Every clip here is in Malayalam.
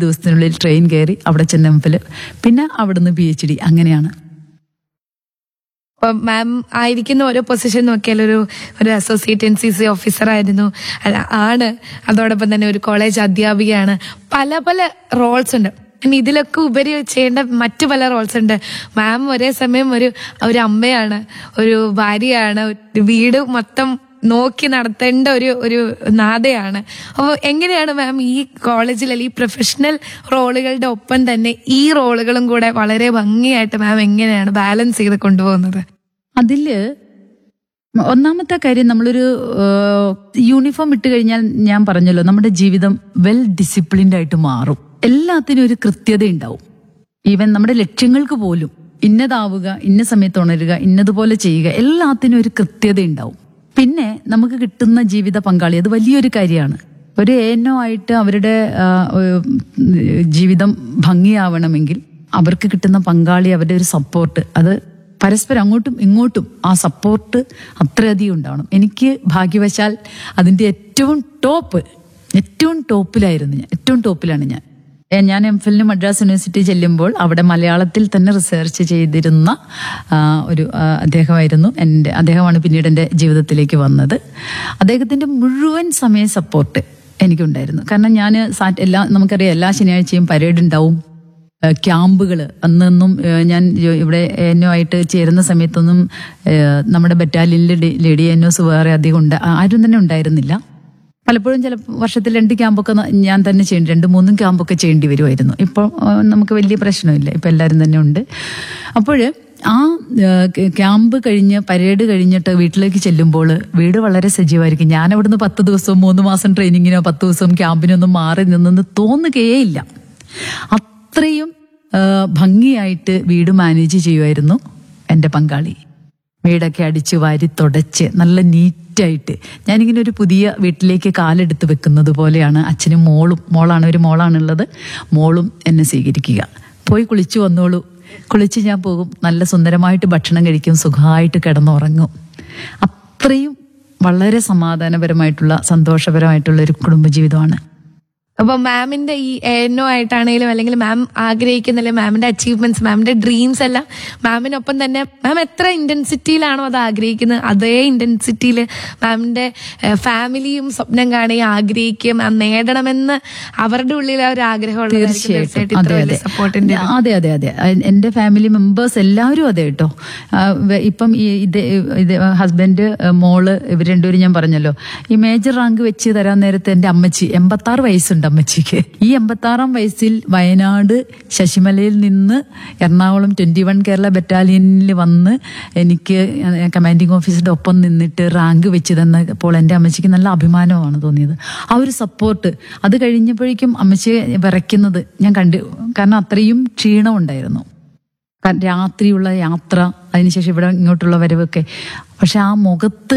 ദിവസത്തിനുള്ളിൽ ട്രെയിൻ കയറി അവിടെ ചെന്ന് എം ഫിൽ പിന്നെ അവിടുന്ന് പി എച്ച് ഡി അങ്ങനെയാണ് ഇപ്പൊ മാം ആയിരിക്കുന്ന ഓരോ പൊസിഷൻ നോക്കിയാൽ ഒരു ഒരു associate N C C officer ആയിരുന്നു അല്ല, ആണ് അതോടൊപ്പം തന്നെ ഒരു കോളേജ് അധ്യാപികയാണ് പല പല റോൾസ് ഉണ്ട് ഇനി ഇതിലൊക്കെ ഉപരി ചെയ്യേണ്ട മറ്റു പല റോൾസ് ഉണ്ട് മാം ഒരേ സമയം ഒരു ഒരു അമ്മയാണ് ഒരു ഭാര്യയാണ് ഒരു വീട് മൊത്തം നോക്കി നടത്തേണ്ട ഒരു ഒരു നാദയാണ് അപ്പോൾ എങ്ങനെയാണ് മാം ഈ കോളേജിൽ അല്ലെങ്കിൽ ഈ പ്രൊഫഷണൽ റോളുകളുടെ ഒപ്പം തന്നെ ഈ റോളുകളും കൂടെ വളരെ ഭംഗിയായിട്ട് മാം എങ്ങനെയാണ് ബാലൻസ് ചെയ്ത് കൊണ്ടുപോകുന്നത് അതില് ഒന്നാമത്തെ കാര്യം നമ്മളൊരു യൂണിഫോം ഇട്ട് കഴിഞ്ഞാൽ ഞാൻ പറഞ്ഞല്ലോ നമ്മുടെ ജീവിതം വെൽ ഡിസിപ്ലിൻഡ് ആയിട്ട് മാറും എല്ലാത്തിനും ഒരു കൃത്യത ഉണ്ടാവും ഈവൻ നമ്മുടെ ലക്ഷ്യങ്ങൾക്ക് പോലും ഇന്നതാവുക ഇന്ന സമയത്ത് ഉണരുക ഇന്നതുപോലെ ചെയ്യുക എല്ലാത്തിനും ഒരു കൃത്യത ഉണ്ടാവും പിന്നെ നമുക്ക് കിട്ടുന്ന ജീവിത പങ്കാളി അത് വലിയൊരു കാര്യമാണ് ഒരു ഏനോ ആയിട്ട് അവരുടെ ആ, ഏഹ്, ജീവിതം ഭംഗിയാവണമെങ്കിൽ അവർക്ക് കിട്ടുന്ന പങ്കാളി അവരുടെ ഒരു സപ്പോർട്ട് അത് പരസ്പരം അങ്ങോട്ടും ഇങ്ങോട്ടും ആ സപ്പോർട്ട് അത്രയധികം ഉണ്ടാവണം എനിക്ക് ഭാഗ്യവശാൽ അതിന്റെ ഏറ്റവും ടോപ്പ് ഏറ്റവും ടോപ്പിലായിരുന്നു ഞാൻ ഏറ്റവും ടോപ്പിലാണ് ഞാൻ ഏ, ഞാൻ എം ഫിലിന് മദ്രാസ് യൂണിവേഴ്സിറ്റി ചെല്ലുമ്പോൾ അവിടെ മലയാളത്തിൽ തന്നെ റിസർച്ച് ചെയ്തിരുന്ന ആ, ഒരു ആ, അദ്ദേഹമായിരുന്നു എൻ്റെ അദ്ദേഹമാണ് പിന്നീട് എൻ്റെ ജീവിതത്തിലേക്ക് വന്നത് അദ്ദേഹത്തിൻ്റെ മുഴുവൻ സമയ സപ്പോർട്ട് എനിക്കുണ്ടായിരുന്നു കാരണം ഞാൻ സാറ്റ് എല്ലാ നമുക്കറിയാം എല്ലാ ശനിയാഴ്ചയും പരേഡ് ഉണ്ടാവും ക്യാമ്പുകൾ അന്നൊന്നും ഏഹ്, ഞാൻ ജോ- ഇവിടെ എന്നോ ആയിട്ട് ചേരുന്ന സമയത്തൊന്നും ഏഹ്, നമ്മുടെ ബറ്റാലിയനിൽ ലേഡി എന്നോസ് വേറെ അധികം ഉണ്ട് ആ- ആരും തന്നെ ഉണ്ടായിരുന്നില്ല പലപ്പോഴും ചില വർഷത്തിൽ രണ്ട് ക്യാമ്പൊക്കെ ന- ഞാൻ തന്നെ ചെയ്യേണ്ടി രണ്ട് മൂന്നും ക്യാമ്പൊക്കെ ചെയ്യേണ്ടി വരുമായിരുന്നു ഇപ്പോൾ ഏഹ്, നമുക്ക് വലിയ പ്രശ്നമില്ല ഇപ്പം എല്ലാവരും തന്നെ ഉണ്ട് അപ്പോൾ ആ ഏഹ്, ക- ക്യാമ്പ് കഴിഞ്ഞ് പരേഡ് കഴിഞ്ഞിട്ട് വീട്ടിലേക്ക് ചെല്ലുമ്പോൾ വീട് വളരെ സജീവമായിരിക്കും ഞാൻ അവിടുന്ന് പത്ത് ദിവസവും മൂന്ന് മാസം ട്രെയിനിങ്ങിനോ പത്ത് ദിവസവും ക്യാമ്പിനൊന്നും മാറി നിന്നെന്ന് തോന്നുകയേയില്ല അത്രയും ആ, ഭംഗിയായിട്ട് വീട് മാനേജ് ചെയ്യുമായിരുന്നു എൻ്റെ പങ്കാളി വീടൊക്കെ അടിച്ച് വാരി തുടച്ച് നല്ല നീറ്റായിട്ട് ഞാനിങ്ങനെ ഒരു പുതിയ വീട്ടിലേക്ക് കാലെടുത്ത് വെക്കുന്നത് പോലെയാണ് അച്ഛനും മോളും മോളാണ് ഒരു മോളാണുള്ളത് മോളും എന്നെ സ്വീകരിക്കുക പോയി കുളിച്ചു വന്നോളൂ കുളിച്ച് ഞാൻ പോകും നല്ല സുന്ദരമായിട്ട് ഭക്ഷണം കഴിക്കും സുഖമായിട്ട് കിടന്നുറങ്ങും അത്രയും വളരെ സമാധാനപരമായിട്ടുള്ള സന്തോഷപരമായിട്ടുള്ള ഒരു കുടുംബജീവിതമാണ് അപ്പൊ മാമിന്റെ ഈ എന്നോ ആയിട്ടാണെങ്കിലും അല്ലെങ്കിൽ മാം ആഗ്രഹിക്കുന്ന അല്ലെങ്കിൽ മാമിന്റെ അച്ചീവ്മെന്റ്സ് മാമിന്റെ ഡ്രീംസ് എല്ലാം മാമിനൊപ്പം തന്നെ മാം എത്ര ഇന്റൻസിറ്റിയിലാണോ അത് ആഗ്രഹിക്കുന്നത് അതേ ഇന്റൻസിറ്റിയിൽ മാമിന്റെ ഫാമിലിയും സ്വപ്നം കാണുകയും ആഗ്രഹിക്കുകയും മാം നേടണമെന്ന് അവരുടെ ഉള്ളിൽ ആ ഒരു ആഗ്രഹം തീർച്ചയായിട്ടും അതെ അതെ സപ്പോർട്ടിന്റെ അതെ അതെ അതെ അഹ് എന്റെ ഫാമിലി മെമ്പേഴ്സ് എല്ലാവരും അതെ കേട്ടോ ആ, വെ- ഇപ്പം ഈ ഇത് ഇത് ഹസ്ബൻഡ് മോള് ഇവർ രണ്ടുപേരും ഞാൻ പറഞ്ഞല്ലോ ഈ മേജർ റാങ്ക് വെച്ച് തരാൻ നേരത്തെ എന്റെ അമ്മച്ചി എൺപത്തി ആറ് വയസ്സുണ്ട് അമ്മച്ചിക്ക് ഈ എൺപത്തി ആറാം വയസ്സിൽ വയനാട് ശശിമലയിൽ നിന്ന് എറണാകുളം ട്വന്റി വൺ കേരള ബറ്റാലിയനിൽ വന്ന് എനിക്ക് കമാൻഡിംഗ് ഓഫീസറുടെ ഒപ്പം നിന്നിട്ട് റാങ്ക് വെച്ച് തന്നപ്പോൾ എൻ്റെ അമ്മച്ചിക്ക് നല്ല അഭിമാനമാണ് തോന്നിയത് ആ ഒരു സപ്പോർട്ട് അത് കഴിഞ്ഞപ്പോഴേക്കും അമ്മച്ചി വിറയ്ക്കുന്നത് ഞാൻ കണ്ടു കാരണം അത്രയും ക്ഷീണമുണ്ടായിരുന്നു കാരണം രാത്രിയുള്ള യാത്ര അതിനുശേഷം ഇവിടെ ഇങ്ങോട്ടുള്ള വരവൊക്കെ പക്ഷെ ആ മുഖത്ത്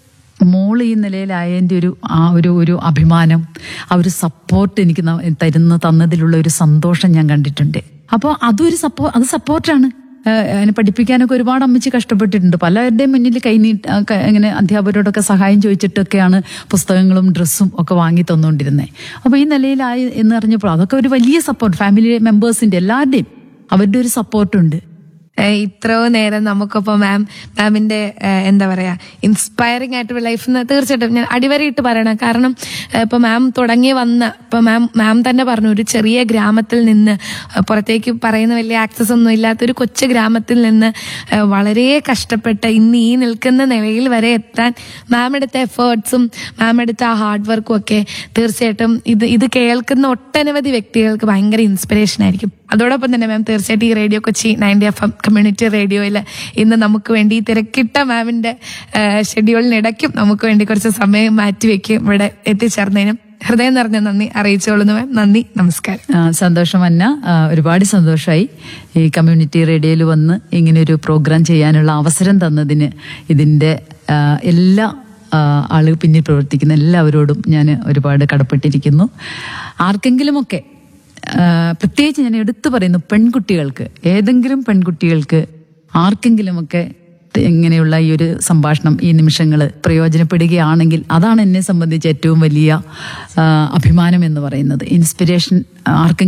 മോൾ ഈ നിലയിലായതിൻ്റെ ഒരു ആ ഒരു ഒരു അഭിമാനം ആ ഒരു സപ്പോർട്ട് എനിക്ക് ന- തരുന്ന തന്നതിലുള്ള ഒരു സന്തോഷം ഞാൻ കണ്ടിട്ടുണ്ട് അപ്പോൾ അതൊരു സപ്പോ അത് സപ്പോർട്ടാണ് അതിനെ പഠിപ്പിക്കാനൊക്കെ ഒരുപാട് അമ്മച്ചി കഷ്ടപ്പെട്ടിട്ടുണ്ട് പലരുടെയും മുന്നിൽ കൈനീട്ട് ആ, ക- ഇങ്ങനെ അധ്യാപകരോടൊക്കെ സഹായം ചോദിച്ചിട്ടൊക്കെയാണ് പുസ്തകങ്ങളും ഡ്രസ്സും ഒക്കെ വാങ്ങി തന്നുകൊണ്ടിരുന്നത് അപ്പോൾ ഈ നിലയിലായി എന്ന് അറിഞ്ഞപ്പോൾ അതൊക്കെ ഒരു വലിയ സപ്പോർട്ട് ഫാമിലി മെമ്പേഴ്സിന്റെ എല്ലാവരുടെയും അവരുടെ ഒരു സപ്പോർട്ടുണ്ട് ഏഹ് ഇത്രയും നേരം നമുക്കിപ്പോ മാം മാമിന്റെ ഏഹ് എന്താ പറയാ ഇൻസ്പയറിംഗ് ആയിട്ടുള്ള ലൈഫ് എന്ന് തീർച്ചയായിട്ടും ഞാൻ അടിവരയിട്ട് പറയണം കാരണം ഏഹ് ഇപ്പൊ മാം തുടങ്ങി വന്ന ഇപ്പൊ മാം മാം തന്നെ പറഞ്ഞു ഒരു ചെറിയ ഗ്രാമത്തിൽ നിന്ന് ഏഹ് പുറത്തേക്ക് പറയുന്ന വലിയ ആക്സസ് ഒന്നും ഇല്ലാത്ത ഒരു കൊച്ചു ഗ്രാമത്തിൽ നിന്ന് ഏഹ് വളരെ കഷ്ടപ്പെട്ട് ഇന്ന് ഈ നിൽക്കുന്ന നിലയിൽ വരെ എത്താൻ മാം എടുത്ത എഫേർട്സും മാം എടുത്ത ആ ഹാർഡ് വർക്കും ഒക്കെ തീർച്ചയായിട്ടും ഇത് ഇത് കേൾക്കുന്ന ഒട്ടനവധി വ്യക്തികൾക്ക് ഭയങ്കര ഇൻസ്പിറേഷൻ ആയിരിക്കും അതോടൊപ്പം തന്നെ മാം തീർച്ചയായിട്ടും ഈ radio Kochi ninety F M community റേഡിയോയിൽ ഇന്ന് നമുക്ക് വേണ്ടി ഈ തിരക്കിട്ട മാമിന്റെ ഷെഡ്യൂളിനിടയ്ക്കും നമുക്ക് വേണ്ടി കുറച്ച് സമയം മാറ്റിവെക്കും ഇവിടെ എത്തിച്ചേർന്നതിനും ഹൃദയം നിറഞ്ഞ നന്ദി അറിയിച്ചോളുന്നു മാം നന്ദി നമസ്കാരം ആ, സന്തോഷം അന്ന ആ, ഒരുപാട് സന്തോഷമായി ഈ കമ്മ്യൂണിറ്റി റേഡിയോയിൽ വന്ന് ഇങ്ങനെ ഒരു പ്രോഗ്രാം ചെയ്യാനുള്ള അവസരം തന്നതിന് ഇതിന്റെ ആ, എല്ലാ ആ, ആള് പിന്നിൽ പ്രവർത്തിക്കുന്ന എല്ലാവരോടും ഞാൻ ഒരുപാട് കടപ്പെട്ടിരിക്കുന്നു ആർക്കെങ്കിലുമൊക്കെ ആ, പ്രത്യേകിച്ച് ഞാൻ എടുത്തു പറയുന്നു പെൺകുട്ടികൾക്ക് ഏതെങ്കിലും പെൺകുട്ടികൾക്ക് ആർക്കെങ്കിലുമൊക്കെ ഇങ്ങനെയുള്ള ഈ ഒരു സംഭാഷണം ഈ നിമിഷങ്ങൾ പ്രയോജനപ്പെടുകയാണെങ്കിൽ അതാണ് എന്നെ സംബന്ധിച്ച് ഏറ്റവും വലിയ ആ, അഭിമാനം എന്ന് പറയുന്നത് ഇൻസ്പിരേഷൻ ആർക്കെങ്കിലും